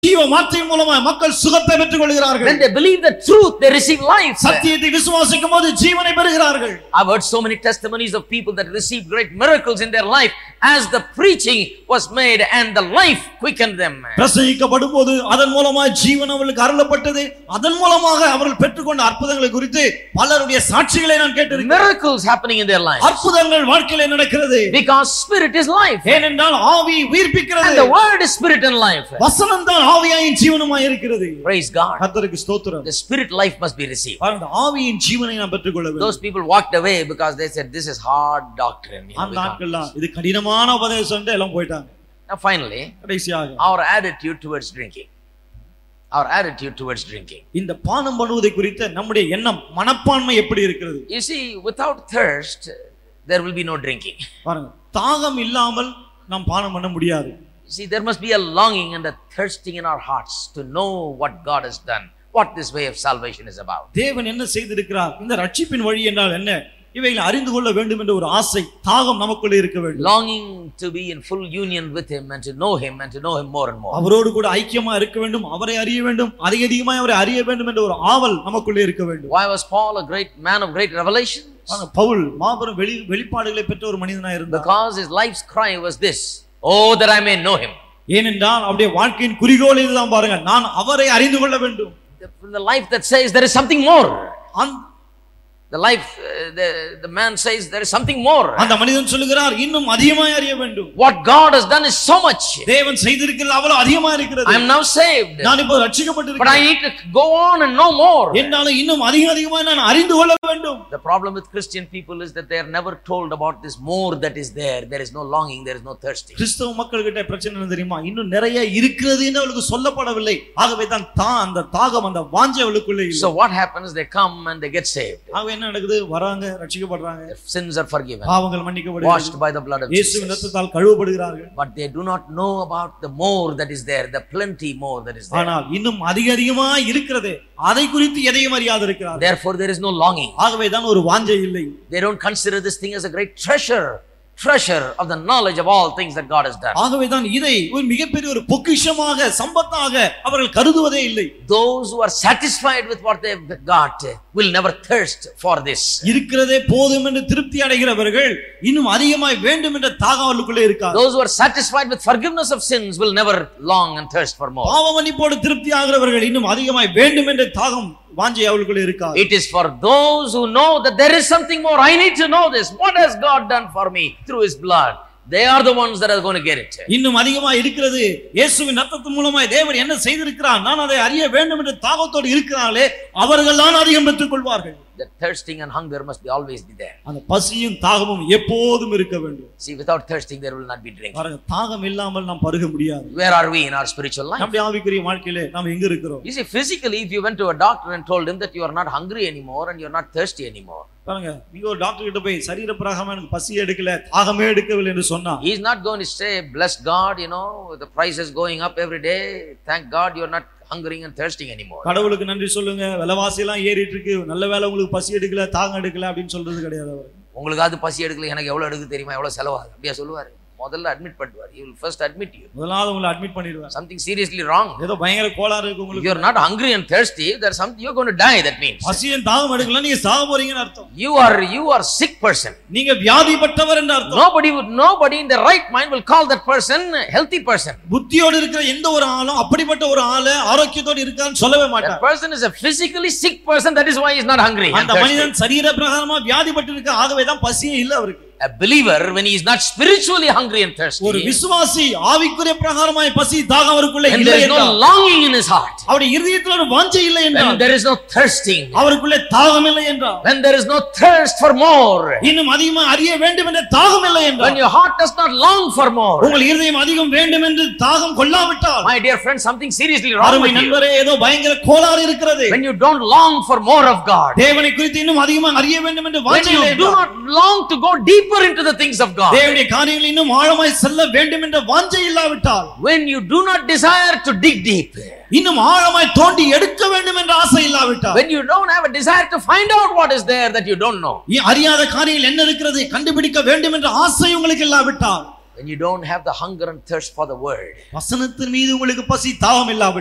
ஜீவ வார்த்தை மூலமாய் மக்கள் சுகத்தை பெற்றுக் கொள்கிறார்கள் When they believe the truth, they receive life. சத்தியத்தை விசுவாசிக்கும் போது ஜீவனை பெறுகிறார்கள் I've heard so many testimonies of people that received great miracles in their life as the preaching was made and the life quickened them. பிரசங்கிக்கப்படும் போது அதன் மூலமாய் ஜீவன் அவர்களுக்கு அருளப்பட்டது அதன் மூலமாக அவர்கள் பெற்றுக்கொண்ட அற்புதங்களை குறித்து பலருடைய சாட்சிகளை நான் கேட்டிருக்கிறேன் Miracles happening in their life. அற்புதங்கள் வாழ்க்கையில நடக்கிறது Because spirit is life. ஏனென்றால் ஆவி And உயிர்ப்பிக்கிறது the word is spirit and life. வசனம் தான் ஆவியாயின் ஜீவனுமாய் இருக்கிறது Praise God. கர்த்தருக்கு ஸ்தோத்திரம் The spirit life must be received. பாருங்க, ஆவியின் ஜீவனை நாம் பெற்றுக்கொள்ள வேண்டும் Those people walked away because they said, This is hard doctrine. You know, அந்த we can't." நாட்கள்லாம் இது கடினமான உபதேசம் எல்லாம் போயிட்டாங்க Now, finally, கடைசியாக our attitude towards drinking. Our attitude towards drinking. இந்த பானம் பண்ணுவதை குறித்த நம்முடைய எண்ணம் மனப்பான்மை எப்படி இருக்கிறது You see, without thirst, there will be no drinking. பாருங்க தாகம் இல்லாமல் நாம் பானம் பண்ண முடியாது You see, there must be a longing and a thirsting in our hearts to know what God has done, what this way of salvation is about. தேவன் என்ன செய்திருக்கிறார் இந்த ரட்சிப்பின் வழி என்றால் என்ன இவைகளை அறிந்து கொள்ள வேண்டும் என்ற ஒரு ஆசை தாகம் நமக்குள்ளே இருக்க வேண்டும் Longing to be in full union with Him and to know Him and to know Him more and more. அவரோடு கூட ஐக்கியமா இருக்க வேண்டும் அவரை அறிய வேண்டும் அதிக அதிகமாய் அவரை அறிய வேண்டும் என்ற ஒரு ஆவல் நமக்குள்ளே இருக்க வேண்டும் Why was Paul a great man of great revelation? ஆனா, பவுல் மாபெரும் வெளி வெளிப்பாடுகளை பெற்ற ஒரு மனிதனாய் இருந்தார் Because his life's cry was this Oh, that I may know Him. ஏனென்றால் அவருடைய வாழ்க்கையின் குறிக்கோள் இதுதான் பாருங்க நான் அவரை அறிந்து கொள்ள வேண்டும் The, the life that says there is something more. அந்த- The life, uh, the, the man says there is something more. அந்த மனிதன் சொல்லுகிறார் இன்னும் அதிகமாய் அறிய வேண்டும் What God has done is so much. தேவன் செய்திருக்கிறது அவ்வளவு அதிகமா இருக்கிறது I am now saved. நான் இப்போ But I ரட்சிக்கப்பட்டிருக்கிறேன் need to go on and know more. என்னாலும் இன்னும் அதிக அதிகமாய் நான் அறிந்து கொள்ள வேண்டும் The problem with Christian people is that they are never told about this more that is there. There is no longing, there is no thirsting. கிறிஸ்தவ மக்கள்கிட்ட பிரச்சனை என்ன தெரியுமா இன்னும் நிறைய இருக்கிறது என்று அவளுக்கு சொல்லப்படவில்லை ஆகவே தான் தான் அந்த தாகம் அந்த வாஞ்சை அவளுக்குள்ளே இல்லை So what happens? They come and they get saved. ஆகவே என்ன நடக்குது வராங்க ரட்சிக்கப்படுறாங்க Their sins are forgiven, பாவங்கள் washed மன்னிக்கப்படுகிறது by the blood of இயேசுவின் Jesus. ரத்தத்தால் கழுவப்படுகிறார்கள் But they do not know about the more that is there, the plenty more that is there. ஆனால் இன்னும் அதிக அதிகமா இருக்கிறது அதை குறித்து எதையும் அறியாது இருக்கிறார்கள் Therefore, there is no longing. ஆகவே தான் ஒரு வாஞ்சை இல்லை They don't consider this thing as a great treasure, treasure of the knowledge of all things that God has done. ஆகவே தான் இதை ஒரு மிகப்பெரிய ஒரு பொக்கிஷமாக சம்பத்தாக அவர்கள் கருதுவதே இல்லை Those who are satisfied with what they've got will never thirst for this. இருக்கிறதே போதும் என்று திருப்தி அடைகிறவர்கள் இன்னும் அதிகமாய் வேண்டும் என்ற தாகம் அவர்களுக்குள்ளே இருக்காது Those who are satisfied with forgiveness of sins will never long and thirst for more. பாவ மன்னிப்போடு திருப்தி ஆகிறவர்கள் இன்னும் அதிகமாய் வேண்டும் என்ற தாகம் வாஞ்சை அவர்களுக்குள்ளே இருக்காது It is for those who know that there is something more. I need to know this. What has God done for me through His blood? They are the ones that are going to get it. இன்னும் அதிகமாய் இருக்கிறது இயேசுவின் ரத்தத்தின் மூலமாய் தேவன் என்ன செய்திருக்கிறார் நான் அதை அறிய வேண்டும் என்ற தாகத்தோடு இருக்கிறார்களே அவர்கள் தான் அதிகம் பெற்றுக் கொள்வார்கள் The thirsting and hunger must be always be there. அந்த பசியும் தாகமும் எப்போதும் இருக்க வேண்டும் See, without thirsting, there will not be drink. பாருங்க தாகம் இல்லாமல் நாம் பருக முடியாது Where are we in our spiritual life? நம்முடைய ஆவிக்குரிய வாழ்க்கையிலே நாம் எங்க இருக்கிறோம் You see, physically, if you went to a doctor and told him that you are not hungry anymore and you're not thirsty anymore, பாருங்க நீங்க ஒரு டாக்டர் கிட்ட போய் சரீர பிரகாரம் எனக்கு பசி எடுக்கல தாகமே எடுக்கவில்லை என்று சொன்னா he's not going to say, Bless God, you know, the price is going up every day. Thank God you're not hungering and thirsting anymore. கடவுளுக்கு நன்றி சொல்லுங்க விலைவாசி எல்லாம் ஏறிட்டு இருக்கு நல்ல வேலை உங்களுக்கு பசி எடுக்கல தாகம் எடுக்கல அப்படின்னு சொல்றது கிடையாது அவர் உங்களுக்காவது பசி எடுக்கல எனக்கு எவ்வளவு எடுக்கு தெரியுமா எவ்வளவு செலவாகுது அப்படியா சொல்லுவாரு முதல்ல அட்மிட் பண்ணுவார் you will first admit you முதலாவது உங்களை அட்மிட் பண்ணிடுவேன் சம்திங் சீரியஸ்லி ராங் ஏதோ பயங்கர கோளாறு இருக்கு if உங்களுக்கு you're not hungry and thirsty there's something you're going to die that means பசியும் தாகம் எடுக்கல நீங்க சாக போறீங்கன்னு அர்த்தம் you are you are sick person நீங்க வியாதிப்பட்டவர் என்று அர்த்தம் nobody would nobody in their right mind will call that person a healthy person புத்தியோடு இருக்கிற எந்த ஒரு ஆளும் அப்படிப்பட்ட ஒரு ஆளு ஆரோக்கியத்தோடு இருக்கான்னு சொல்லவே that மாட்டார் person is a physically sick person that is why he's not hungry and அந்த thirsty. மனிதன் சரீர பிரகாரமா வியாதிப்பட்டு இருக்க ஆகவே தான் பசியே இல்ல அவருக்கு a believer when he is not spiritually hungry and ஒரு thirsty விசுவாசி ஆவிக்குரிய பிரகாரமாய் பசி தாகம் அவருக்குள்ள and இல்லை there is no என்றால் longing in his heart அவருடைய இருதயத்தில் ஒரு வாஞ்சை இல்லை when என்றால் there is no thirsting அவருக்குள்ளே தாகம் இல்லை என்றால் when there is no thirst for more இன்னும் அதிகமா அறிய வேண்டும் என்ற தாகம் இல்லை when என்றால் your heart does not long for more உங்கள் இருதயம் அதிகம் வேண்டும் என்று தாகம் கொள்ளாவிட்டால் my dear friend something seriously wrong அருமை with you நண்பரே ஏதோ பயங்கர கோளாறு இருக்கிறது when you don't long for more of God தேவனை குறித்து இன்னும் அதிகமா அறிய வேண்டும் என்று when வாஞ்சை you இல்லை do என்றால் not long to go deeper into the things of God தேவனுடைய காரியங்கள் இன்னும் ஆழமாய் செல்ல வேண்டும் என்ற வாஞ்சை இல்லாவிட்டால் when you do not desire to dig deep இன்னும் ஆழமாய் தோண்டி எடுக்க வேண்டும் என்ற ஆசை இல்லாவிட்டால் when you don't have a desire to find out what is there that you don't know இ- அறியாத காரியங்கள் என்ன இருக்கிறது கண்டுபிடிக்க வேண்டும் என்ற ஆசை உங்களுக்கு இல்லாவிட்டால் when you don't have the hunger and thirst for the word, வசனத்தின் மீது உங்களுக்கு பசி தாகம் இல்லாவிட்டால்